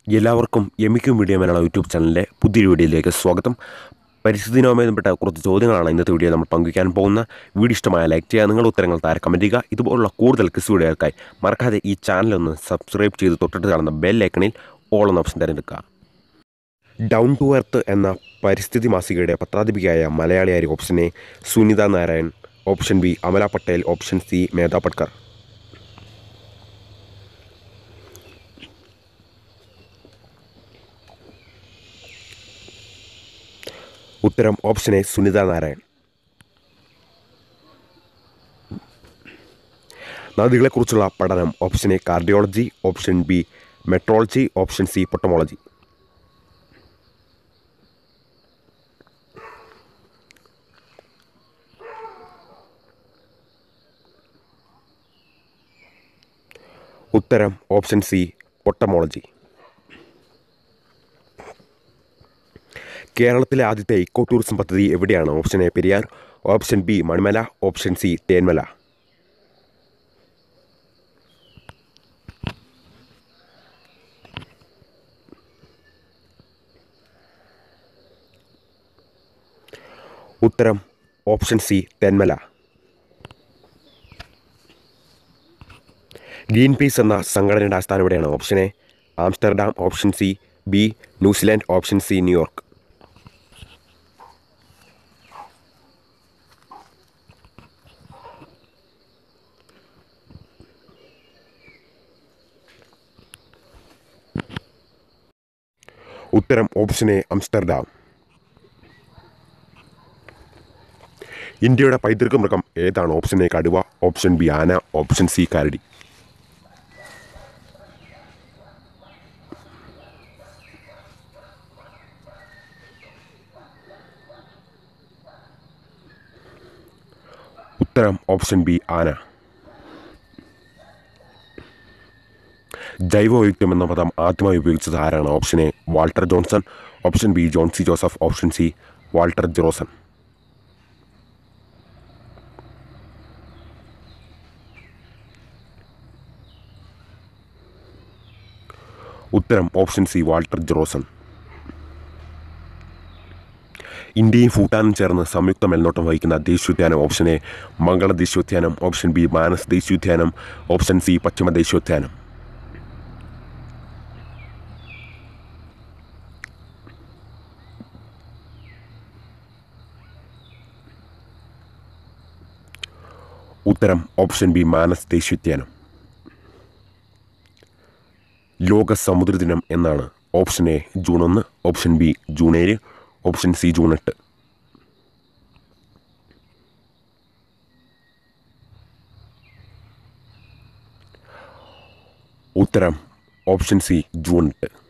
എല്ലാവർക്കും എമിക്കും വീഡിയോ മേലുള്ള യൂട്യൂബ് ചാനലിലെ പുതിയൊരു വീഡിയോയിലേക്ക് സ്വാഗതം പരിസ്ഥിതിയുമായി ബന്ധപ്പെട്ട കുറച്ച് ചോദ്യങ്ങളാണ് ഇന്നത്തെ വീഡിയോ നമ്മൾ പങ്കുവയ്ക്കാൻ പോകുന്ന വീഡിയോ ഇഷ്ടമായ ലൈക്ക് ചെയ്യുക നിങ്ങൾ ഉത്തരങ്ങൾ താരെ കമൻറ്റ് ചെയ്യുക ഇതുപോലുള്ള കൂടുതൽ ക്വിസ് വീഡിയോകൾക്കായി മറക്കാതെ ഈ ചാനലൊന്ന് സബ്സ്ക്രൈബ് ചെയ്ത് തൊട്ടിട്ട് കാണുന്ന ബെൽ ഐക്കണിൽ ഓൾ എന്ന ഓപ്ഷൻ തിരഞ്ഞെടുക്കുക ഡൗൺ ടു എർത്ത് എന്ന പരിസ്ഥിതി മാസികയുടെ പത്രാധിപികയായ മലയാളിയായ option A Sunita Narayan option B Amala Patel option C Medha Patkar ഉത്തരം ഓപ്ഷൻ എ സുനിത നാരായൺ നദികളെക്കുറിച്ചുള്ള പഠനം option A cardiology option B metrology option C potamology ഉത്തരം ഓപ്ഷൻ സി പൊട്ടമോളജി കേരളത്തിലെ ആദ്യത്തെ ഇക്കോ ടൂറിസം പദ്ധതി എവിടെയാണ് option A Periyar option B Manimala option C Thenmala ഉത്തരം option C Thenmala green peace എന്ന സംഘടനയുടെ ആസ്ഥാനം എവിടെയാണ് option A Amsterdam option C B New Zealand option C New York ഉത്തരം ഓപ്ഷൻ എ ആംസ്റ്റർഡാം ഇന്ത്യയുടെ പൈതൃക മൃഗം ഏതാണ് ഓപ്ഷൻ എ കടുവ ഓപ്ഷൻ ബി ആന ഓപ്ഷൻ സി കരടി ഉത്തരം ഓപ്ഷൻ ബി ആന ജൈവവൈവിധ്യം എന്ന പദം ആദ്യമായി ഉപയോഗിച്ചത് ആരാണ് option A Walter Johnson option B John C Joseph option C Walter Johnson ഉത്തരം ഓപ്ഷൻ സി വാൾട്ടർ ജോസൺ ഇന്ത്യയും ഭൂട്ടാനും ചേർന്ന് സംയുക്ത മേൽനോട്ടം വഹിക്കുന്ന ദേശീയോദ്യാനം ഓപ്ഷൻ എ മംഗള ദേശീയോദ്യാനം ഓപ്ഷൻ ബി മാനസ് ദേശീയോദ്യാനം ഓപ്ഷൻ സി പശ്ചിമ ദേശീയോദ്യാനം ഉത്തരം ഓപ്ഷൻ ബി മാനസ് ദേശീയോദ്യാനം ലോക സമുദ്ര ദിനം എന്നാണ് ഓപ്ഷൻ എ ജൂൺ ഒന്ന് ഓപ്ഷൻ ബി ജൂൺ ഏഴ് ഓപ്ഷൻ സി ജൂൺ എട്ട് ഉത്തരം ഓപ്ഷൻ സി ജൂൺ എട്ട്